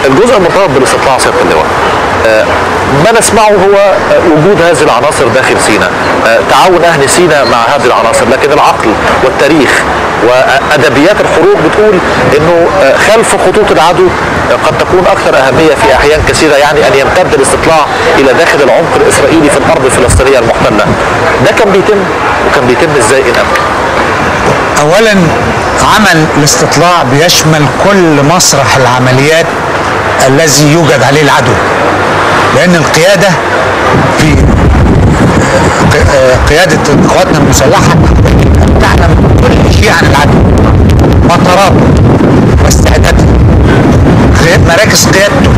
الجزء المرتبط بالاستطلاع سياده اللواء آه، ما نسمعه هو آه، وجود هذه العناصر داخل سيناء آه، تعاون اهل سيناء مع هذه العناصر لكن العقل والتاريخ وادبيات الحروب بتقول انه آه، خلف خطوط العدو آه، قد تكون اكثر اهميه في احيان كثيره يعني ان يمتد الاستطلاع الى داخل العمق الاسرائيلي في الارض الفلسطينيه المحتله ده كان بيتم وكان بيتم ازاي ان امكن اولا عمل الاستطلاع بيشمل كل مسرح العمليات الذي يوجد عليه العدو لان القياده في ق- آه، قياده قواتنا المسلحه أن تعلم كل شيء عن العدو مطاراته واستعداداته قياد- مراكز قيادته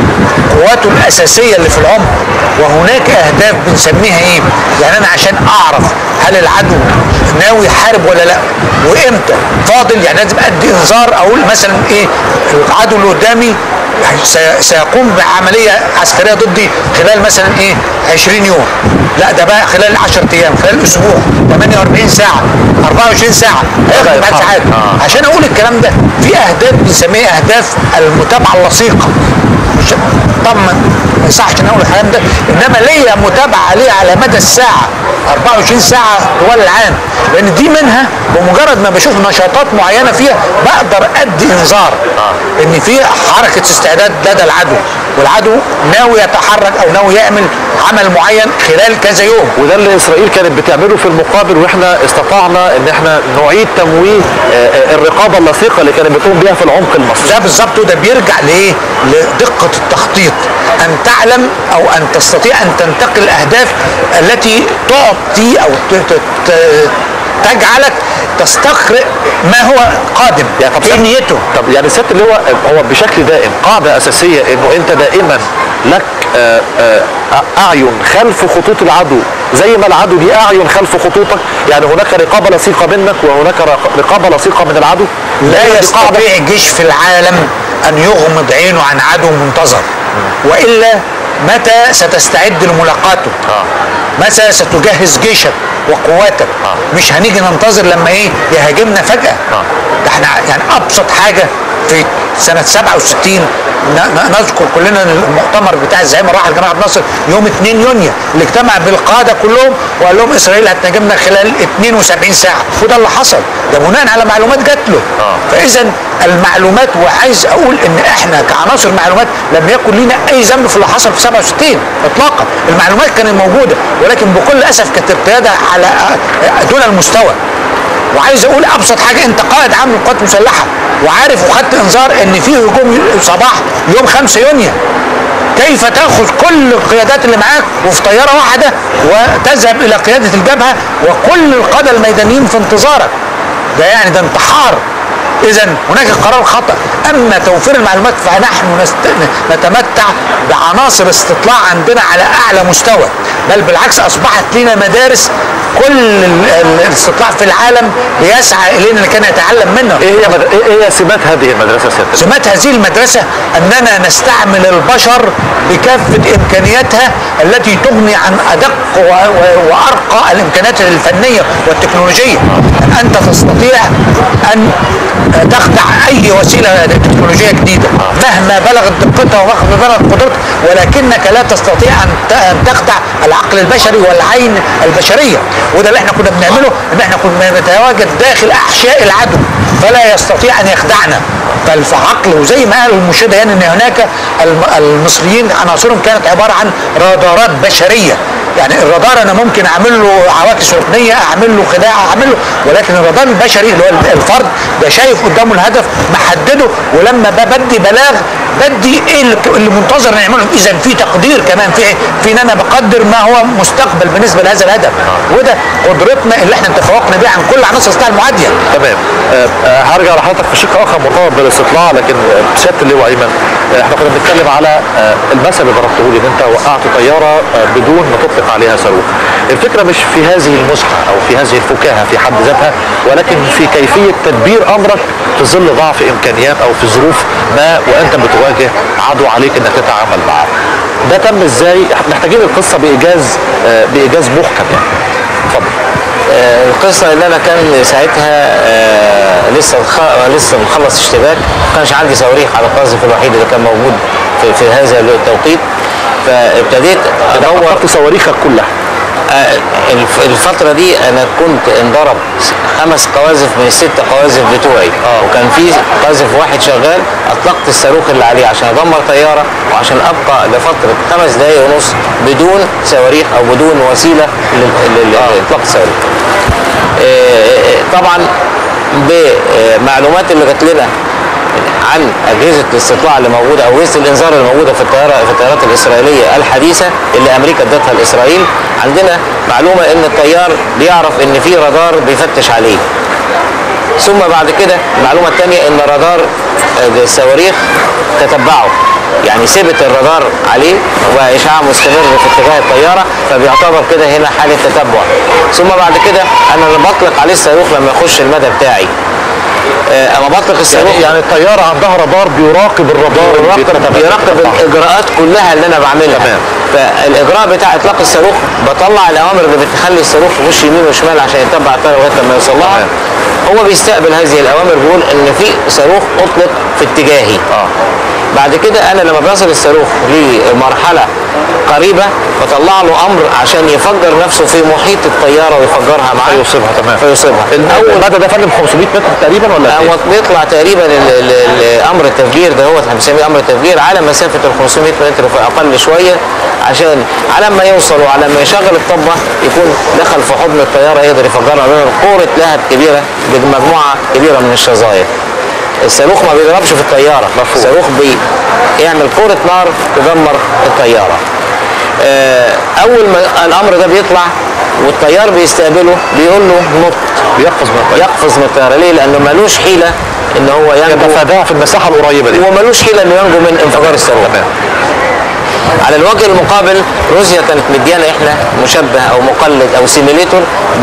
قواته الاساسيه اللي في العمق وهناك اهداف بنسميها ايه؟ يعني انا عشان اعرف هل العدو ناوي يحارب ولا لا وامتى فاضل يعني لازم ادي انذار اقول مثلا ايه العدو اللي قدامي سي- سيقوم بعمليه عسكريه ضدي خلال مثلا ايه 20 يوم لا ده بقى خلال 10 ايام خلال اسبوع 48 ساعه 24 ساعه هياخد بعد ساعات آه. عشان اقول الكلام ده في اهداف بنسميها اهداف المتابعه اللصيقه مش طبعا ما يصحش ان اقول الكلام ده انما ليا متابعه عليه على مدى الساعه 24 ساعه طوال العام لان دي منها بمجرد ما بشوف نشاطات معينه فيها بقدر ادي انذار ان في حركه استعداد لدى العدو والعدو ناوي يتحرك او ناوي يعمل عمل معين خلال كذا يوم وده اللي اسرائيل كانت بتعمله في المقابل واحنا استطعنا ان احنا نعيد تمويه آه، آه، الرقابه اللصيقه اللي كانت بتقوم بها في العمق المصري ده بالظبط وده بيرجع لايه؟ لدقه التخطيط ان تعلم او ان تستطيع ان تنتقل الاهداف التي تعطي او ت- ت- ت- تجعلك تستقرئ ما هو قادم يعني طب ايه سيادة- نيته؟ طب يعني سياده اللواء هو بشكل دائم قاعده اساسيه انه انت دائما لك آه، آه، اعين خلف خطوط العدو زي ما العدو ليه اعين خلف خطوطك يعني هناك رقابه لصيقه منك وهناك رق- رقابه لصيقه من العدو لا دي قاعدة- يستطيع الجيش في العالم ان يغمض عينه عن عدو منتظر والا متى ستستعد لملاقاته متى ستجهز جيشك وقواتك مش هنيجي ننتظر لما ايه يهاجمنا فجاه ده احنا يعني ابسط حاجه في سنه 67 ن- ن- نذكر كلنا المؤتمر بتاع الزعيم الراحل جمال عبد الناصر يوم 2 يونيو اللي اجتمع بالقاده كلهم وقال لهم اسرائيل هتنجمنا خلال 72 ساعه وده اللي حصل ده بناء على معلومات جات له فاذا المعلومات وعايز اقول ان احنا كعناصر معلومات لم يكن لنا اي ذنب في اللي حصل في 67 اطلاقا المعلومات كانت موجوده ولكن بكل اسف كانت القياده على دون المستوى وعايز اقول ابسط حاجه انت قائد عام للقوات المسلحه وعارف وخدت انذار ان في هجوم صباح يوم 5 يونيو كيف تاخذ كل القيادات اللي معاك وفي طياره واحده وتذهب الى قياده الجبهه وكل القاده الميدانيين في انتظارك ده يعني ده انتحار اذا هناك قرار خطا اما توفير المعلومات فنحن نست... نتمتع بعناصر استطلاع عندنا على اعلى مستوى بل بالعكس اصبحت لنا مدارس كل ال- ال- الاستطلاع في العالم بيسعى الينا لكي نتعلم منها ايه هي مد... ايه هي سمات هذه المدرسه سياده اللواء؟ سمات هذه المدرسة أننا نستعمل البشر بكافة إمكانياتها التي تغني عن أدق و- و- وأرقى الإمكانيات الفنية والتكنولوجية أنت تستطيع أن تخدع أي وسيلة تكنولوجية جديدة مهما بلغت دقتها ومهما بلغت قدرتها ولكنك لا تستطيع أن ت- أن تخدع العقل البشري والعين البشرية وده اللي احنا كنا بنعمله ان احنا كنا نتواجد داخل احشاء العدو فلا يستطيع ان يخدعنا بل في عقل وزي ما قال المشير يعني ان هناك الم- المصريين عناصرهم كانت عباره عن رادارات بشريه يعني الرادار انا ممكن اعمل له عواكس ركنيه اعمل له خداع اعمل له ولكن الرادار البشري اللي هو الفرد ده شايف قدامه الهدف محدده ولما ب- بدي بلاغ بدي ايه اللي- اللي منتظر نعمله اذا في تقدير كمان في في ان انا بقدر ما هو مستقبل بالنسبه لهذا الهدف وده قدرتنا اللي احنا تفوقنا بيها عن كل عناصر استطلاع المعاديه تمام آه، آه، هرجع لحضرتك في شق اخر مرتبط بالاستطلاع لكن آه، سياده اللواء ايمن آه، احنا كنا بنتكلم على آه، المثل اللي ضربته لي ان انت وقعت طياره آه، بدون ما تطلق عليها صاروخ. الفكره مش في هذه النزهه او في هذه الفكاهه في حد ذاتها ولكن في كيفيه تدبير امرك في ظل ضعف امكانيات او في ظروف ما وانت بتواجه عدو عليك انك تتعامل معه. ده تم ازاي؟ احنا محتاجين القصه بايجاز آه، بايجاز محكم يعني. اتفضل. آه، القصه اللي انا كان ساعتها آه، لسه مخ- لسه مخلص اشتباك ما كانش عندي صواريخ على القاذف الوحيد اللي كان موجود في, في هذا التوقيت فابتديت ادور دورت صواريخك كلها آه، الف- الفترة دي أنا كنت انضرب خمس قواذف من الست قواذف بتوعي وكان في قاذف واحد شغال أطلقت الصاروخ اللي عليه عشان أدمر طيارة وعشان أبقى لفترة خمس دقايق ونص بدون صواريخ أو بدون وسيلة لل- لل- لإطلاق الصاروخ. آه، آه، طبعا بمعلومات اللي جات لنا عن اجهزه الاستطلاع اللي موجوده او اجهزه الانذار اللي موجوده في الطياره في الطيارات الاسرائيليه الحديثه اللي امريكا ادتها لاسرائيل عندنا معلومه ان الطيار بيعرف ان في رادار بيفتش عليه ثم بعد كده المعلومه الثانيه ان رادار آه، الصواريخ تتبعه يعني ثبت الرادار عليه واشعاع مستمر في اتجاه الطياره فبيعتبر كده هنا حاله تتبع ثم بعد كده انا اللي بطلق عليه الصاروخ لما يخش المدى بتاعي آه، اما بطلق الصاروخ يعني, يعني الطياره عندها رادار بيراقب الرادار اللي بيراقب بيتتبع. بيراقب الاجراءات كلها اللي انا بعملها تمام. فالاجراء بتاع اطلاق الصاروخ بطلع الاوامر اللي بتخلي الصاروخ يخش يمين وشمال عشان يتبع الطياره لغايه لما يوصل لها تمام. هو بيستقبل هذه الاوامر بيقول ان في صاروخ اطلق في اتجاهي اه بعد كده انا لما بصل الصاروخ لمرحله قريبه بطلع له امر عشان يفجر نفسه في محيط الطياره ويفجرها معاه فيصيبها تمام فيصيبها اول المدى ده فندم 500 متر تقريبا ولا هو ايه؟ بيطلع تقريبا ال- ال- ال- امر التفجير ده هو احنا بنسميه امر التفجير على مسافه ال 500 متر فاقل شويه عشان على ما يوصل وعلى ما يشغل الطبه يكون دخل في حضن الطياره يقدر يفجرها لان كوره لهب كبيره بمجموعه كبيره من الشظاير. الصاروخ ما بيضربش في الطياره الصاروخ بيعمل كوره نار تدمر الطياره. آه، اول ما الامر ده بيطلع والطيار بيستقبله بيقول له نط بيقفز من الطياره يقفز من الطياره ليه؟ لانه ملوش حيله ان هو ينجو يتفاداها في المساحه القريبه دي وملوش حيله انه ينجو من انفجار الصاروخ تمام على الوجه المقابل روسيا كانت مديانا احنا مشبه او مقلد او سيميليتور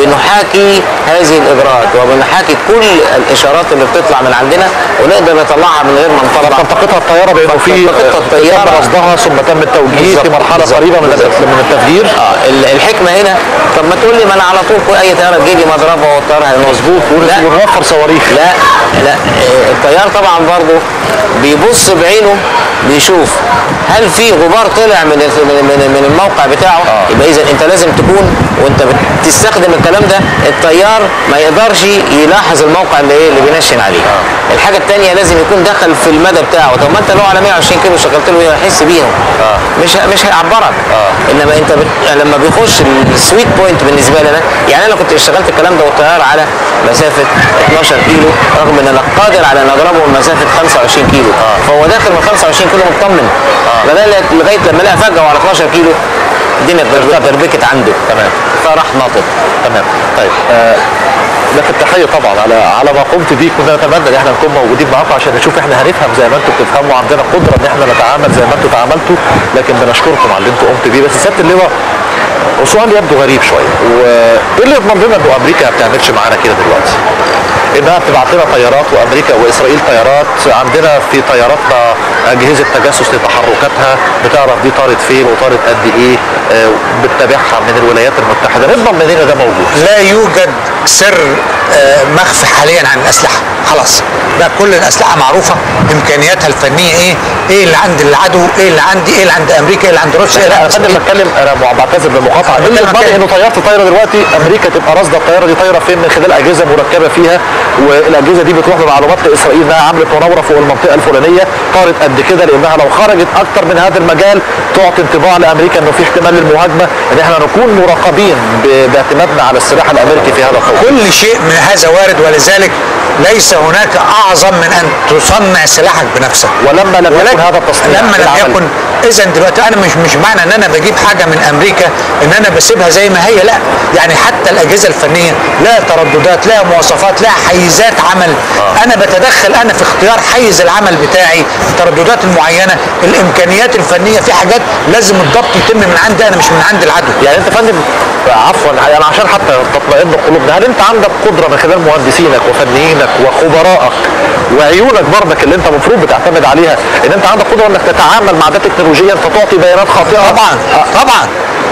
بنحاكي هذه الاجراءات وبنحاكي كل الاشارات اللي بتطلع من عندنا ونقدر نطلعها من غير ما نطلع تلتقطها الطياره بانه في تلتقطها الطيارة. تم رصدها ثم تم التوجيه بالظبط. في مرحله بالظبط. قريبه من بالظبط. من التفجير اه ال- الحكمه هنا طب ما تقول لي ما انا على طول كل اي طياره تجي لي مضربها والطياره هينط. مظبوط لا ونوفر صواريخ لا لا آه، الطيار طبعا برضه بيبص بعينه بيشوف هل في غبار طلع من ال- من من, من الموقع بتاعه آه. يبقى اذا انت لازم تكون وانت بتستخدم الكلام ده الطيار ما يقدرش يلاحظ الموقع اللي ايه اللي بينشن عليه آه. الحاجه الثانيه لازم يكون دخل في المدى بتاعه طب ما انت لو على 120 كيلو شغلت له إيه؟ هيحس بيهم آه. مش ه- مش هيعبرك آه. انما انت بت... لما بيخش السويت بوينت بالنسبه لنا يعني انا كنت اشتغلت الكلام ده والطيار على مسافه 12 كيلو رغم ان انا قادر على ان اضربه من مسافه 25 كيلو آه. فهو داخل من 25 كيلو مطمن آه. لغايه لغايه لما لقى فجاه وعلى 12 كيلو الدنيا اتدرب- دربكت عنده تمام. فراح ناطط تمام طيب آه لك التحيه طبعا على على ما قمت بيه كنا نتمنى ان احنا نكون موجودين معاكم عشان نشوف احنا هنفهم زي ما انتم بتفهموا عندنا قدره ان احنا نتعامل زي ما انتم تعاملتوا لكن بنشكركم على اللي انتم قمت بيه بس سياده اللواء سؤال يبدو غريب شويه وايه اللي يضمن لنا انه امريكا ما بتعملش معانا كده دلوقتي؟ انها بتبعت لنا طيارات وامريكا واسرائيل طيارات عندنا في طياراتنا اجهزه تجسس لتحركاتها بتعرف دي طارت فين وطارت قد ايه آه، بتتابعها من الولايات المتحده نضمن مننا ده موجود لا يوجد سر آه، مخفي حاليا عن الاسلحه خلاص بقى كل الاسلحه معروفه امكانياتها الفنيه ايه ايه اللي عند العدو ايه اللي عندي ايه اللي عند امريكا ايه اللي عند روسيا ايه اللي لا انا عند قبل ما إسرائيل. اتكلم انا مع- بعتذر بالمقاطعه أنا اللي بتكلم يضمن كده. انه طياره طايره دلوقتي امريكا تبقى راصده الطياره دي طايره فين من خلال اجهزه مركبه فيها والاجهزه دي بتروح بمعلومات لاسرائيل انها عملت مناوره فوق المنطقه الفلانيه طارت قد كده لانها لو خرجت اكتر من هذا المجال تعطي انطباع لامريكا انه في احتمال للمهاجمه ان احنا نكون مراقبين ب- باعتمادنا على السلاح الامريكي في هذا الخوف كل شيء من هذا وارد ولذلك ليس هناك اعظم من ان تصنع سلاحك بنفسك ولما لم يكن ولكن هذا التصنيع لما لم بالعمل. يكن اذا دلوقتي انا مش مش معنى ان انا بجيب حاجه من امريكا ان انا بسيبها زي ما هي لا يعني حتى الاجهزه الفنيه لها ترددات لها مواصفات لها حيزات عمل آه. انا بتدخل انا في اختيار حيز العمل بتاعي الترددات المعينه الامكانيات الفنيه في حاجات لازم الضبط يتم من عندي انا مش من عند العدو يعني انت فندم عفوا يعني عشان حتى تطمئن قلوبنا هل انت عندك قدره من خلال مهندسينك وفنيينك وخبرائك وعيونك برضك اللي انت المفروض بتعتمد عليها ان انت عندك قدره انك تتعامل مع ده تكنولوجيا فتعطي بيانات خاطئه طبعا طبعا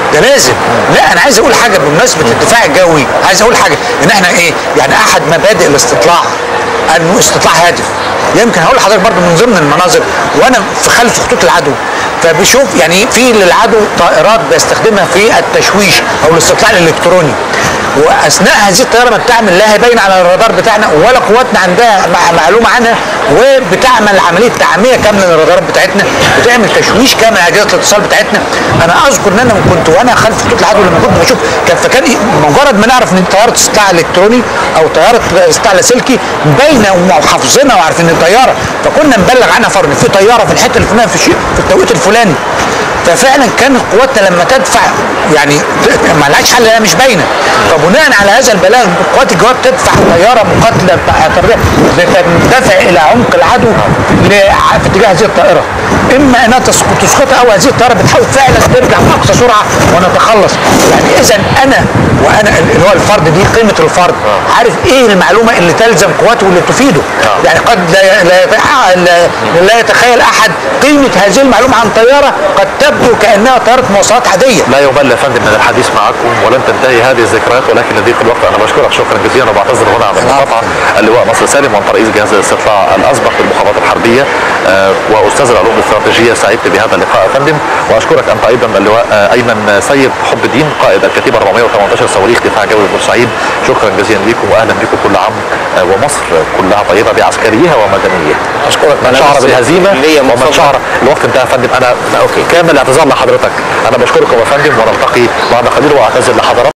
ده لازم لا انا عايز اقول حاجه بمناسبه الدفاع الجوي عايز اقول حاجه ان احنا ايه يعني احد مبادئ الاستطلاع انه استطلاع هادف يمكن هقول لحضرتك برضو من ضمن المناظر وانا في خلف خطوط العدو فبشوف يعني في للعدو طائرات بيستخدمها في التشويش او الاستطلاع الالكتروني واثناء هذه الطياره ما بتعمل لا هي باينه على الرادار بتاعنا ولا قواتنا عندها مع- معلومه عنها وبتعمل عمليه تعميه كامله للرادارات بتاعتنا بتعمل تشويش كامل على اجهزه الاتصال بتاعتنا انا اذكر ان انا كنت وانا خلف خطوط العدو لما كنت بشوف كان فكان إيه؟ مجرد ما نعرف ان طياره استطلاع الكتروني او طياره استطلاع لاسلكي باينه وحافظينها وعارفين ان طياره فكنا نبلغ عنها فورا في طياره في الحته الفلانيه في الشيء في التوقيت الفلاني ففعلا كانت قواتنا لما تدفع يعني ما لهاش حل لانها مش باينه فبناء على هذا البلاغ قوات الجواب تدفع طياره مقاتله طبيعيه لتندفع الى عمق العدو ل- في اتجاه هذه الطائره اما انها تسقط تسقطها او هذه الطائره بتحاول فعلا ترجع باقصى سرعه ونتخلص يعني اذا انا وانا اللي هو الفرد دي قيمه الفرد عارف ايه المعلومه اللي تلزم قواته واللي تفيده يعني قد لا لا, يتع- لا, لا يتخيل احد قيمه هذه المعلومه عن طياره قد تبدو كانها طياره مواصلات عاديه لا يمل يا فندم من الحديث معكم ولن تنتهي هذه الذكريات ولكن لضيق الوقت انا بشكرك شكرا جزيلا وبعتذر هنا عن المقاطعه اللواء نصر سالم وانت رئيس جهاز الاستطلاع الاسبق للمخابرات الحربيه آه، واستاذ العلوم الاستراتيجيه سعدت بهذا اللقاء يا فندم واشكرك انت ايضا اللواء آه، ايمن سيد حب الدين قائد الكتيبه 418 صواريخ دفاع جوي بورسعيد شكرا جزيلا لكم واهلا بكم كل عام آه، ومصر كلها طيبه بعسكريها ومدنيها اشكرك من شعر بس بالهزيمه ليا ومن مفضل. شعر الوقت انتهى يا فندم انا اوكي كامل اعتذار لحضرتك انا بشكركم يا فندم ونلتقي بعد قليل واعتذر لحضراتكم